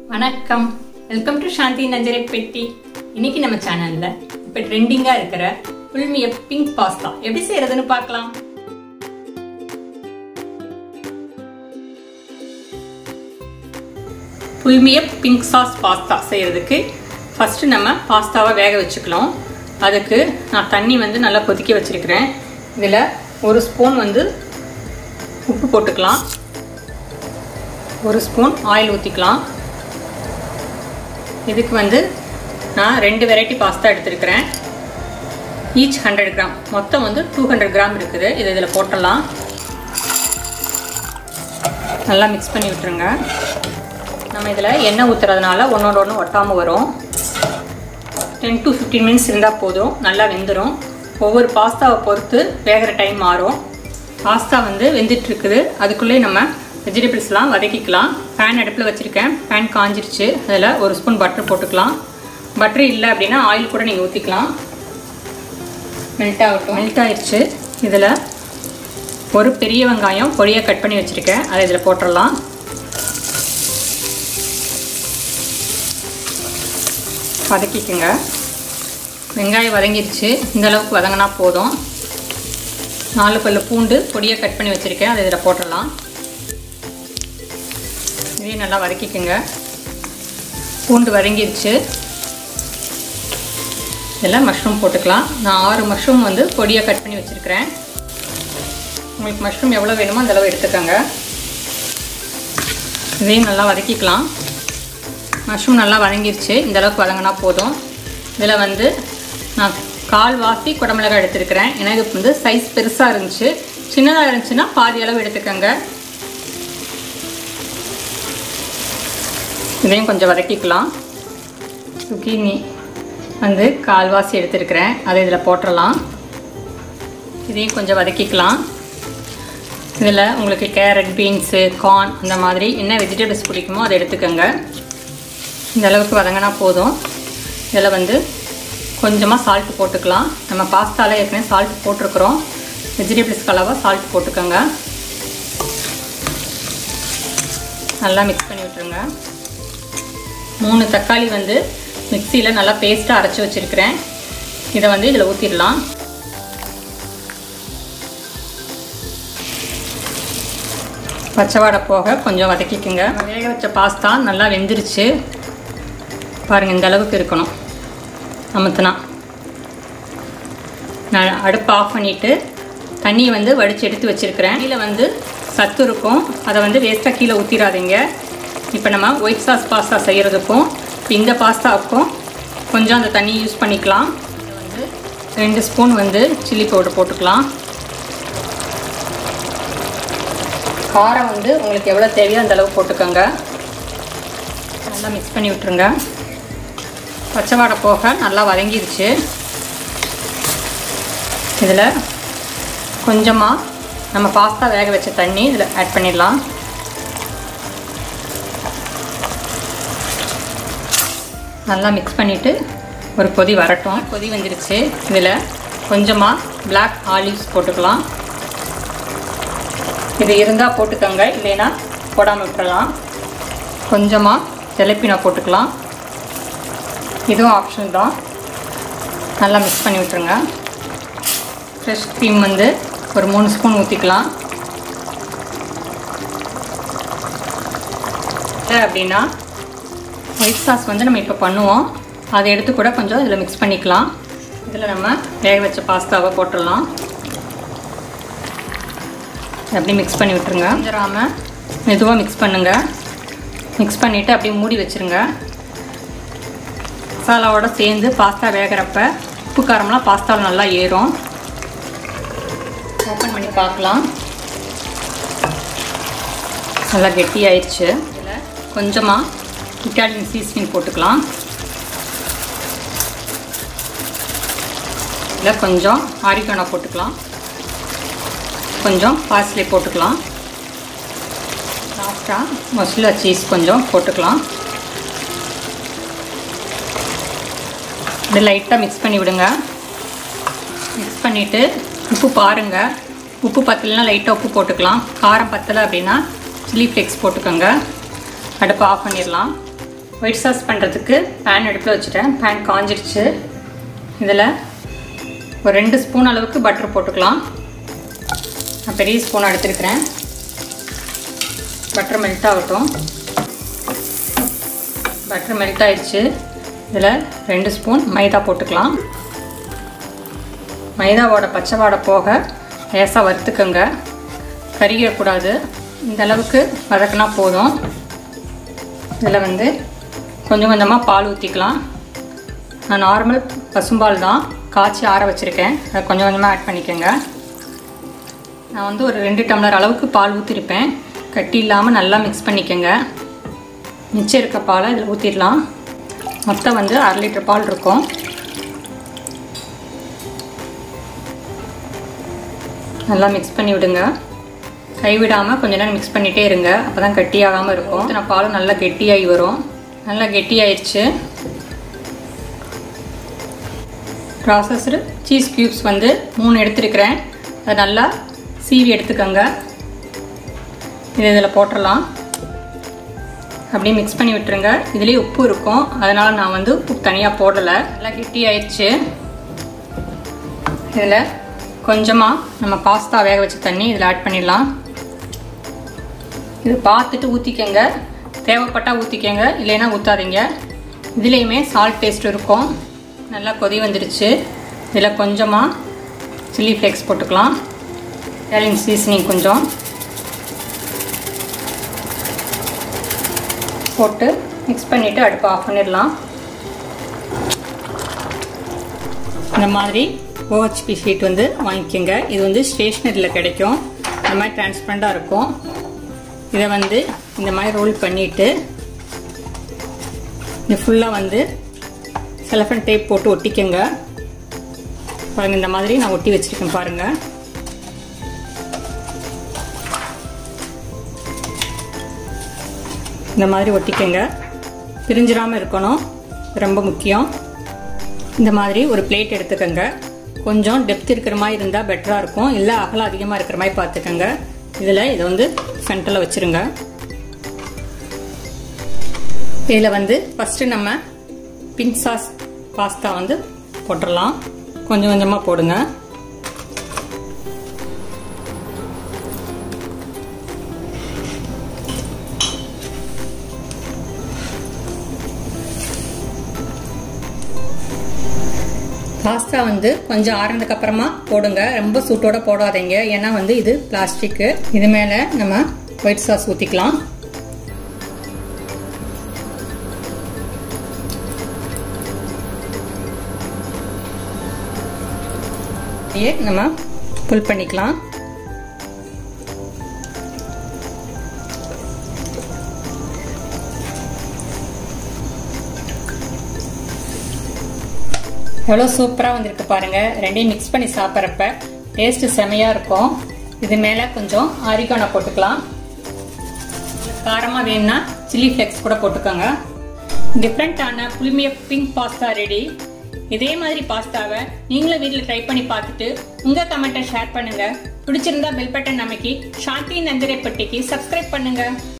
வணக்கம் welcome to சாந்தி நஞ்சரை பெட்டி இன்னைக்கு நம்ம சேனல்ல இப்ப ட்ரெண்டிங்கா இருக்கிற புல்மிய பிங்க் பாஸ்தா எப்படி செய்யறதுன்னு பார்க்கலாம் புல்மிய பிங்க் சாஸ் பாஸ்தா செய்யறதுக்கு ஃபர்ஸ்ட் நம்ம பாஸ்தாவை வேக வச்சுக்கலாம் அதுக்கு நான் தண்ணி வந்து நல்லா கொதிக்க வச்சிருக்கிறேன் இதில் ஒரு ஸ்பூன் வந்து உப்பு போட்டுக்கலாம் ஒரு ஸ்பூன் ஆயில் ஊற்றிக்கலாம் இதுக்கு வந்து நான் ரெண்டு வெரைட்டி பாஸ்தா எடுத்திருக்கிறேன் ஈச் ஹண்ட்ரட் கிராம் மொத்தம் வந்து டூ ஹண்ட்ரட் கிராம் இருக்குது இது இதில் போட்டுடலாம் நல்லா மிக்ஸ் பண்ணி விட்டுருங்க நம்ம இதில் எண்ணெய் ஊற்றுறதுனால ஒன்றோட ஒன்று ஒட்டாமல் வரும் டென் டு ஃபிஃப்டீன் மினிட்ஸ் இருந்தால் போதும் நல்லா வெந்துடும் ஒவ்வொரு பாஸ்தாவை பொறுத்து வேகிற டைம் மாறும் பாஸ்தா வந்து வெந்துட்டு இருக்குது அதுக்குள்ளே நம்ம வெஜிடபிள்ஸ்லாம் வதக்கிக்கலாம் பேன் அடுப்பில் வச்சுருக்கேன் பேன் காஞ்சிருச்சு அதில் ஒரு ஸ்பூன் பட்டர் போட்டுக்கலாம் பட்டர் இல்லை அப்படின்னா ஆயில் கூட நீங்கள் ஊற்றிக்கலாம் மெல்ட் ஆகட்டும் மெல்ட் ஆயிடுச்சு இதில் ஒரு பெரிய வெங்காயம் பொடியாக கட் பண்ணி வச்சுருக்கேன் அதை இதில் போட்டுடலாம் வதக்கிக்குங்க வெங்காயம் வதங்கிருச்சு இந்த அளவுக்கு வதங்கினா போதும் நாலு பல்லு பூண்டு பொடியாக கட் பண்ணி வச்சுருக்கேன் அதை இதில் போட்டுடலாம் இதையும் நல்லா வதக்கிக்குங்க பூண்டு வதங்கிருச்சு இதில் மஷ்ரூம் போட்டுக்கலாம் நான் ஆறு மஷ்ரூம் வந்து பொடியாக கட் பண்ணி வச்சுருக்கிறேன் உங்களுக்கு மஷ்ரூம் எவ்வளோ வேணுமோ அந்த அளவு எடுத்துக்கோங்க இதையும் நல்லா வதக்கிக்கலாம் மஷ்ரூம் நல்லா வதங்கிருச்சு இந்த அளவுக்கு வதங்கினா போதும் இதில் வந்து நான் கால் வாசி குடமிளகாய் எடுத்துருக்கிறேன் ஏன்னா இது வந்து சைஸ் பெருசாக இருந்துச்சு சின்னதாக இருந்துச்சுன்னா பாதி அளவு எடுத்துக்கோங்க இதையும் கொஞ்சம் வதக்கிக்கலாம் சுக்கினி வந்து கால்வாசி எடுத்துருக்கிறேன் அதை இதில் போட்டுடலாம் இதையும் கொஞ்சம் வதக்கிக்கலாம் இதில் உங்களுக்கு கேரட் பீன்ஸு கார்ன் அந்த மாதிரி என்ன வெஜிடபிள்ஸ் பிடிக்குமோ அதை எடுத்துக்கோங்க இந்த அளவுக்கு வதங்கினா போதும் இதில் வந்து கொஞ்சமாக சால்ட் போட்டுக்கலாம் நம்ம பாஸ்தாவில் ஏற்கனவே சால்ட் போட்டிருக்கிறோம் வெஜிடபிள்ஸ் கலவாக சால்ட் போட்டுக்கோங்க நல்லா மிக்ஸ் பண்ணி விட்டுருங்க மூணு தக்காளி வந்து மிக்சியில் நல்லா பேஸ்ட்டாக அரைச்சி வச்சுருக்கிறேன் இதை வந்து இதில் ஊற்றிடலாம் பச்சை வாடை போக கொஞ்சம் வதக்கிக்குங்க வேக வச்ச பாஸ்தா நல்லா வெந்துருச்சு பாருங்கள் இந்த அளவுக்கு இருக்கணும் அமுத்துனா நான் அடுப்பு ஆஃப் பண்ணிவிட்டு தண்ணியை வந்து வடித்து எடுத்து வச்சுருக்கிறேன் கீழே வந்து சத்து இருக்கும் அதை வந்து வேஸ்ட்டாக கீழே ஊற்றிடாதீங்க இப்போ நம்ம ஒயிட் சாஸ் பாஸ்தா செய்கிறதுக்கும் இப்போ இந்த பாஸ்தாவுக்கும் கொஞ்சம் அந்த தண்ணி யூஸ் பண்ணிக்கலாம் வந்து ரெண்டு ஸ்பூன் வந்து சில்லி பவுடர் போட்டுக்கலாம் காரம் வந்து உங்களுக்கு எவ்வளோ தேவையோ அந்த அளவு போட்டுக்கோங்க நல்லா மிக்ஸ் பண்ணி விட்டுருங்க பச்சை வாடை போக நல்லா வதங்கிருச்சு இதில் கொஞ்சமாக நம்ம பாஸ்தா வேக வச்ச தண்ணி இதில் ஆட் பண்ணிடலாம் நல்லா மிக்ஸ் பண்ணிவிட்டு ஒரு கொதி வரட்டும் கொதி வந்துருச்சு இதில் கொஞ்சமாக பிளாக் ஆலிவ்ஸ் போட்டுக்கலாம் இது இருந்தால் போட்டுக்கோங்க இல்லைன்னா போடாமல் விட்டுறலாம் கொஞ்சமாக ஜலப்பினா போட்டுக்கலாம் இதுவும் ஆப்ஷன் தான் நல்லா மிக்ஸ் பண்ணி விட்டுருங்க ஃப்ரெஷ் க்ரீம் வந்து ஒரு மூணு ஸ்பூன் ஊற்றிக்கலாம் இல்லை அப்படின்னா ஒயிட் சாஸ் வந்து நம்ம இப்போ பண்ணுவோம் அதை எடுத்து கூட கொஞ்சம் இதில் மிக்ஸ் பண்ணிக்கலாம் இதில் நம்ம வேக வச்ச பாஸ்தாவை போட்டுடலாம் அப்படி மிக்ஸ் பண்ணி விட்டுருங்க கொஞ்சராமல் மெதுவாக மிக்ஸ் பண்ணுங்கள் மிக்ஸ் பண்ணிவிட்டு அப்படியே மூடி வச்சுருங்க மசாலாவோட சேர்ந்து பாஸ்தா வேகிறப்ப உப்பு காரம்லாம் பாஸ்தாவில் நல்லா ஏறும் ஓப்பன் பண்ணி பார்க்கலாம் நல்லா கெட்டி ஆயிடுச்சு இதில் கொஞ்சமாக இட்டாலியன் சீஸ்மின் போட்டுக்கலாம் இதில் கொஞ்சம் ஆரிகானோ போட்டுக்கலாம் கொஞ்சம் பார்ஸ்லி போட்டுக்கலாம் லாஸ்ட்டாக மொஸ்லா சீஸ் கொஞ்சம் போட்டுக்கலாம் இது லைட்டாக மிக்ஸ் பண்ணி விடுங்க மிக்ஸ் பண்ணிவிட்டு உப்பு பாருங்கள் உப்பு பத்தலைன்னா லைட்டாக உப்பு போட்டுக்கலாம் காரம் பத்தலை அப்படின்னா சில்லி ஃப்ளேக்ஸ் போட்டுக்கோங்க அடுப்பு ஆஃப் பண்ணிடலாம் ஒயிட் சாஸ் பண்ணுறதுக்கு பேன் அடுப்பில் வச்சுட்டேன் பேன் காஞ்சிருச்சு இதில் ஒரு ரெண்டு ஸ்பூன் அளவுக்கு பட்டர் போட்டுக்கலாம் நான் பெரிய ஸ்பூன் எடுத்துருக்கிறேன் பட்டர் மெல்ட் ஆகட்டும் பட்டர் மெல்ட் ஆயிடுச்சு இதில் ரெண்டு ஸ்பூன் மைதா போட்டுக்கலாம் மைதாவோட பச்சை வாடை போக லேசாக வறுத்துக்கோங்க கருகிடக்கூடாது இந்த அளவுக்கு வதக்கினா போதும் இதில் வந்து கொஞ்சம் கொஞ்சமாக பால் ஊற்றிக்கலாம் நான் நார்மல் பசும்பால் தான் காய்ச்சி ஆற வச்சுருக்கேன் அதை கொஞ்சம் கொஞ்சமாக ஆட் பண்ணிக்கோங்க நான் வந்து ஒரு ரெண்டு டம்ளர் அளவுக்கு பால் ஊற்றிருப்பேன் கட்டி இல்லாமல் நல்லா மிக்ஸ் பண்ணிக்கோங்க மிச்சம் இருக்க பாலை இதில் ஊற்றிடலாம் மொத்தம் வந்து அரை லிட்டர் பால் இருக்கும் நல்லா மிக்ஸ் பண்ணி விடுங்க கைவிடாமல் கொஞ்ச நேரம் மிக்ஸ் பண்ணிகிட்டே இருங்க அப்போ தான் கட்டியாகாமல் இருக்கும் நான் பாலும் நல்லா கெட்டியாகி வரும் நல்லா கெட்டியாயிடுச்சு ப்ராசஸ்டு சீஸ் க்யூப்ஸ் வந்து மூணு எடுத்துருக்கிறேன் அதை நல்லா சீவி எடுத்துக்கோங்க இது இதில் போட்டுடலாம் அப்படியே மிக்ஸ் பண்ணி விட்டுருங்க இதுலேயே உப்பு இருக்கும் அதனால் நான் வந்து உப்பு தனியாக போடலை நல்லா கெட்டி ஆயிடுச்சு இதில் கொஞ்சமாக நம்ம பாஸ்தா வேக வச்ச தண்ணி இதில் ஆட் பண்ணிடலாம் இது பார்த்துட்டு ஊற்றிக்கங்க தேவைப்பட்டால் ஊற்றிக்கங்க இல்லைன்னா ஊற்றாதீங்க இதுலேயுமே சால்ட் டேஸ்ட் இருக்கும் நல்லா கொதி வந்துடுச்சு இதில் கொஞ்சமாக சில்லி ஃப்ளேக்ஸ் போட்டுக்கலாம் இட்டாலியன் சீசனிங் கொஞ்சம் போட்டு மிக்ஸ் பண்ணிவிட்டு அடுப்பு ஆஃப் பண்ணிடலாம் இந்த மாதிரி ஓஹெச்பி ஷீட் வந்து வாங்கிக்கோங்க இது வந்து ஸ்டேஷ்னரியில் கிடைக்கும் இந்த மாதிரி டிரான்ஸ்பரண்டாக இருக்கும் இதை வந்து இந்த மாதிரி ரோல் பண்ணிவிட்டு இது ஃபுல்லாக வந்து செலஃபன் டேப் போட்டு ஒட்டிக்கோங்க பாருங்கள் இந்த மாதிரி நான் ஒட்டி வச்சுருக்கேன் பாருங்கள் இந்த மாதிரி ஒட்டிக்கோங்க பிரிஞ்சிடாமல் இருக்கணும் ரொம்ப முக்கியம் இந்த மாதிரி ஒரு பிளேட் எடுத்துக்கோங்க கொஞ்சம் டெப்த் இருக்கிற மாதிரி இருந்தால் பெட்டராக இருக்கும் இல்லை அகலம் அதிகமாக இருக்கிற மாதிரி பார்த்துக்கோங்க இதில் இதை வந்து சென்டரில் வச்சுருங்க இதில் வந்து ஃபஸ்ட்டு நம்ம பின் சாஸ் பாஸ்தா வந்து போட்டுடலாம் கொஞ்சம் கொஞ்சமாக போடுங்க பாஸ்தா வந்து கொஞ்சம் ஆறுனதுக்கு அப்புறமா போடுங்க ரொம்ப சூட்டோட போடாதீங்க ஏன்னா வந்து இது பிளாஸ்டிக்கு இது மேலே நம்ம ஒயிட் சாஸ் ஊற்றிக்கலாம் நம்ம புல் பண்ணிக்கலாம் எவ்வளோ சூப்பராக வந்திருக்கு பாருங்க ரெண்டையும் மிக்ஸ் பண்ணி சாப்பிட்றப்ப டேஸ்ட் செமையாக இருக்கும் இது மேலே கொஞ்சம் ஆரிகானோ போட்டுக்கலாம் காரமாக வேணும்னா சில்லி ஃப்ளெக்ஸ் கூட போட்டுக்கோங்க டிஃப்ரெண்ட்டான புளிமிய பிங்க் பாஸ்தா ரெடி இதே மாதிரி பாஸ்தாவை நீங்களும் வீட்டில் ட்ரை பண்ணி பார்த்துட்டு உங்கள் கமெண்ட்டை ஷேர் பண்ணுங்க பிடிச்சிருந்தா பெல் பட்டன் அமைக்கி சாந்தி நந்திரை பட்டிக்கு சப்ஸ்கிரைப் பண்ணுங்க